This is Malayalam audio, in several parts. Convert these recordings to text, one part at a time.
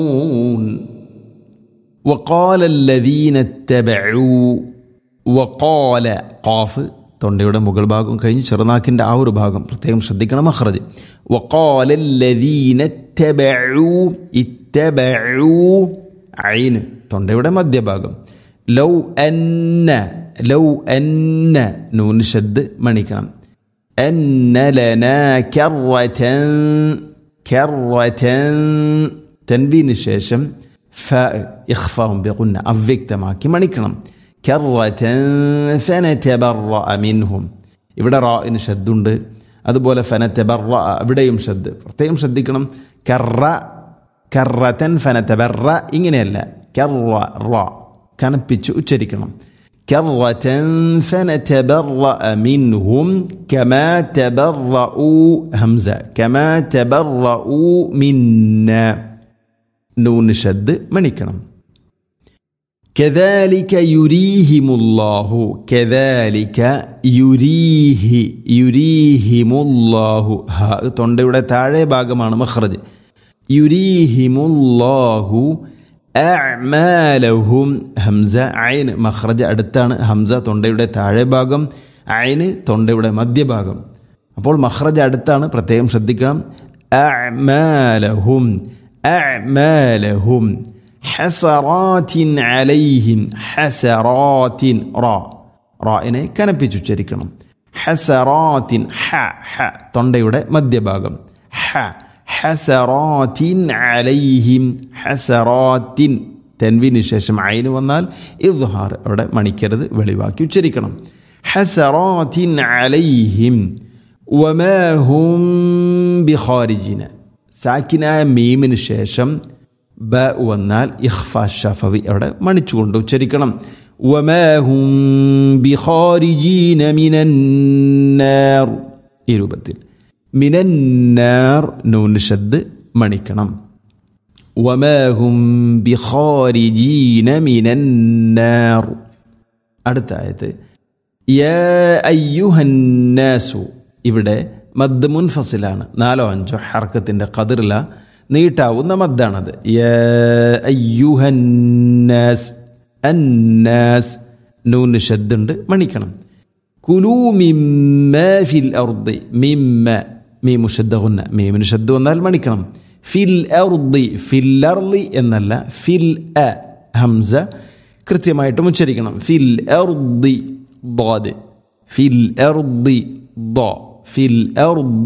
وقال الذين اتبعوا وقال قاഫ് തൊണ്ടയുടെ മുകൾ ഭാഗം കഴിഞ്ഞ് ചെറുനാക്കിൻ്റെ ആ ഒരു ഭാഗം പ്രത്യേകം ശ്രദ്ധിക്കണം മഹ്റജ് وقال الذين اتبعوا اتبعوا عين തൊണ്ടയുടെ മധ്യഭാഗം ലൗ അന്ന ലൗ അന്ന നൂന് ഷദ് മണിക്കണം അന്ന ലന കറതൻ കറതൻ തൻവീന് ശേഷം ഫ ഇഖ്ഫാവും ബിഗുന്ന അവ്യക്തമാക്കി മണിക്കണം കറതൻ ഫനതബറഅ മിൻഹും ഇവിടെ റാഇന് ഷദ്ദുണ്ട് അതുപോലെ ഫനതബറ ഇവിടെയും ഷദ് പ്രത്യേകം ശ്രദ്ധിക്കണം കറ കറതൻ ഫനതബറ ഇങ്ങനെയല്ല കറ റ കനപ്പിച്ച് ഉച്ചരിക്കണം كرة فنتبرأ منهم كما تبرؤوا همزة كما تبرؤوا منا نون شد منكرم كذلك يريهم الله كذلك يريه يريهم الله ها തൊണ്ടയുടെ താഴെ ഭാഗമാണ് മഖ്റജ് യുരീഹിമുല്ലാഹു അഅ്മാലഹും ഹംസ ഐന് മഖ്റജ് അടുത്താണ് ഹംസ തൊണ്ടയുടെ താഴെ ഭാഗം ഐന് തൊണ്ടയുടെ മധ്യഭാഗം അപ്പോൾ മഖ്റജ് അടുത്താണ് പ്രത്യേകം ശ്രദ്ധിക്കണം അഅ്മാലഹും അഅ്മാലഹും ഹസറാത്തിൻ അലൈഹിം ഹസറാത്തിൻ റാ റായിനെ കനപ്പിച്ചുച്ചരിക്കണം ഹസറാത്തിൻ ഹ ഹ തൊണ്ടയുടെ മധ്യഭാഗം ഹ ഹസറാത്തിൻ അലൈഹിം ഹസറാത്തിൻ തെൻവിന് ശേഷം അയിന് വന്നാൽ ഇദ്ഹാർ അവിടെ മണിക്കരുത് വെളിവാക്കി ഉച്ചരിക്കണം ഹസറാത്തിൻ അലൈഹിം വമാഹും ബിഖാരിജിന സാക്കിനായ മീമിന് ശേഷം ബ വന്നാൽ ഇഖ്ഫ ഷഫവി അവിടെ മണിച്ചുകൊണ്ട് ഉച്ചരിക്കണം വമാഹും ബിഖാരിജീന മിനന്നാർ ഈ രൂപത്തിൽ മിനന്നാർ നൂൻ ഷദ് മണിക്കണം വമാഹും ബിഖാരിജീന മിനന്നാർ അടുത്ത ആയത് യാ അയ്യുഹന്നാസു ഇവിടെ മദ് മുൻഫസിലാണ് നാലോ അഞ്ചോ ഹർക്കത്തിൻ്റെ കതിറില നീട്ടാവുന്ന മദ്ദാണത് യാ അയ്യുഹന്നാസ് അന്നാസ് നൂന് ഷദ്ദുണ്ട് മണിക്കണം കുലൂ മിമ്മ ഫിൽ അർദി മിമ്മ മീമു ഷദ്ദുന്ന മീമിന് ഷദ്ദ് വന്നാൽ മണിക്കണം ഫിൽ അർദി ഫിൽ അർദി എന്നല്ല ഫിൽ അ ഹംസ കൃത്യമായിട്ടും ഉച്ചരിക്കണം ഫിൽ അർദി ضاد في الأرض ض في الأرض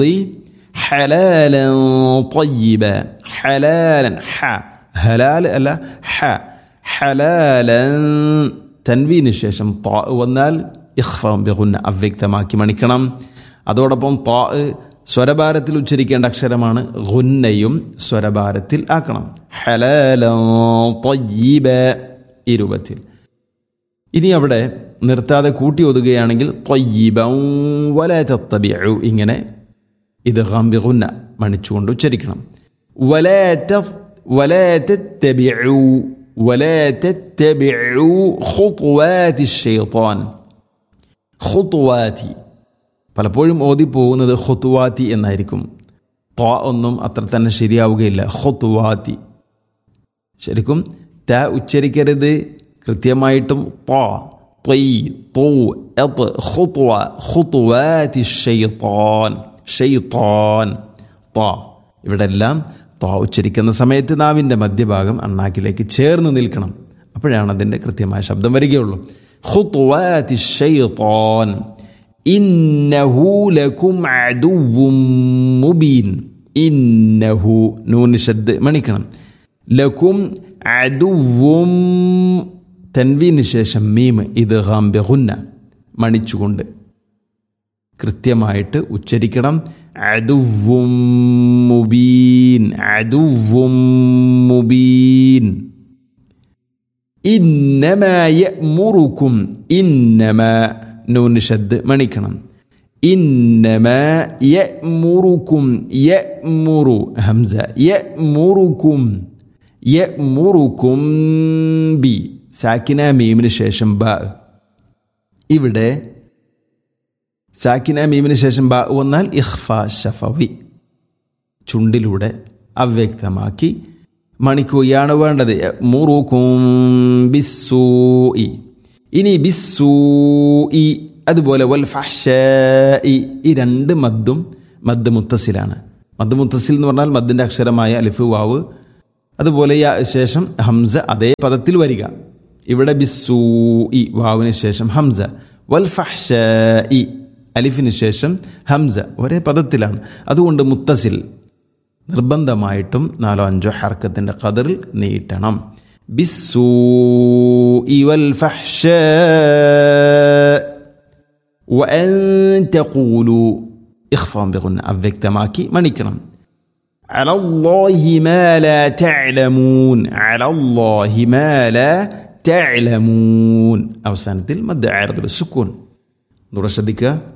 حلالا طيبا حلالا ح هلال ألا ح حلالا തൻവീന് ശേഷം താ വന്നാൽ ഇഖ്ഫാം ബിഗുന്ന അവ്യക്തമാക്കി മണിക്കണം അതോടൊപ്പം താ സ്വരഭാരത്തിൽ ഉച്ചരിക്കേണ്ട അക്ഷരമാണ് ഗുന്നയും സ്വരഭാരത്തിൽ ആക്കണം ഹലാല തയ്യീബ ഈ രൂപത്തിൽ ഇനി അവിടെ നിർത്താതെ കൂട്ടി ഒതുകയാണെങ്കിൽ ത്വയ്യീബം വല തത്തബിഉ ഇങ്ങനെ ഇത് ഗംബിഗുന്ന മണിച്ചുകൊണ്ട് ഉച്ചരിക്കണം വല വല തത്തബിഉ ولا تتبعوا خطوات الشيطان ഖുത്തുവാത്തി പലപ്പോഴും ഓതി പോകുന്നത് ഖുത്തുവാത്തി എന്നായിരിക്കും ത്വ ഒന്നും അത്ര തന്നെ ശരിയാവുകയില്ല ഖുത്തുവാത്തി ശരിക്കും ത ഉച്ചരിക്കരുത് കൃത്യമായിട്ടും ത്വ ത്വൈ ത്വ എത്ത് ഖുത്വ ഖുത്തുവാത്തി ഷെയ്ത്താൻ ഷെയ്ത്താൻ ത്വ ഇവിടെ എല്ലാം ത്വ ഉച്ചരിക്കുന്ന സമയത്ത് നാവിൻ്റെ മധ്യഭാഗം അണ്ണാക്കിലേക്ക് ചേർന്ന് നിൽക്കണം അപ്പോഴാണ് അതിൻ്റെ കൃത്യമായ ശബ്ദം വരികയുള്ളൂ ഖുത്വാതി ഷൈത്താൻ ഇന്നഹു ലക്കും അദുവ്വും മുബീൻ ഇന്നഹു നൂന് ശബ്ദ് മണിക്കണം ലക്കും അദുവ്വും തൻവീന് ശേഷം മീം ഇത് ഗാംബിഹുന്ന മണിച്ചുകൊണ്ട് കൃത്യമായിട്ട് ഉച്ചരിക്കണം അദുവും മുബീൻ അദുവും മുബീൻ إنما يأمركم إنما نون شد മണിക്കണം إنما يأمركم يأمر همزة يأمركم يأمركم ബി സാക്കിന മീമിന് ശേഷം ബ ഇവിടെ സാക്കിന മീമിന് ശേഷം ബ വന്നാൽ ഇഖ്ഫ ഷഫവി ചുണ്ടിലൂടെ അവ്യക്തമാക്കി മണിക്കുകയാണ് വേണ്ടത് മുറുക്കും ബിസ്സൂഇ ഇനി ബിസ്സൂഇ അതുപോലെ വൽ ഫഹ്ഷാഇ ഈ രണ്ട് മദ്ദും മദ് മുത്തസിലാണ് മദ് മുത്തസിൽ എന്ന് പറഞ്ഞാൽ മദ്ദിൻ്റെ അക്ഷരമായ അലിഫ് വാവ് അതുപോലെ യാ ശേഷം ഹംസ അതേ പദത്തിൽ വരിക ഇവിടെ ബിസ്സൂ ഇ വാവിന് ശേഷം ഹംസ വൽ ഫഹ്ഷ ഇ അലിഫിന് ശേഷം ഹംസ ഒരേ പദത്തിലാണ് അതുകൊണ്ട് മുത്തസിൽ നിർബന്ധമായിട്ടും നാലോ അഞ്ചോ ഹർക്കത്തിൻ്റെ കതറിൽ നീട്ടണം ബിസ്സൂ ഇ വൽ ഫഹ്ഷ وأن تقولوا إخفاء بغنى അവ്യക്തമാക്കി മണിക്കണം على الله ما لا تعلمون على الله ما لا تعلمون അവസാനത്തിൽ മദ്ദ ആയിരത്തിൽ സുക്കൂൻ നൂറ ശ്രദ്ധിക്കുക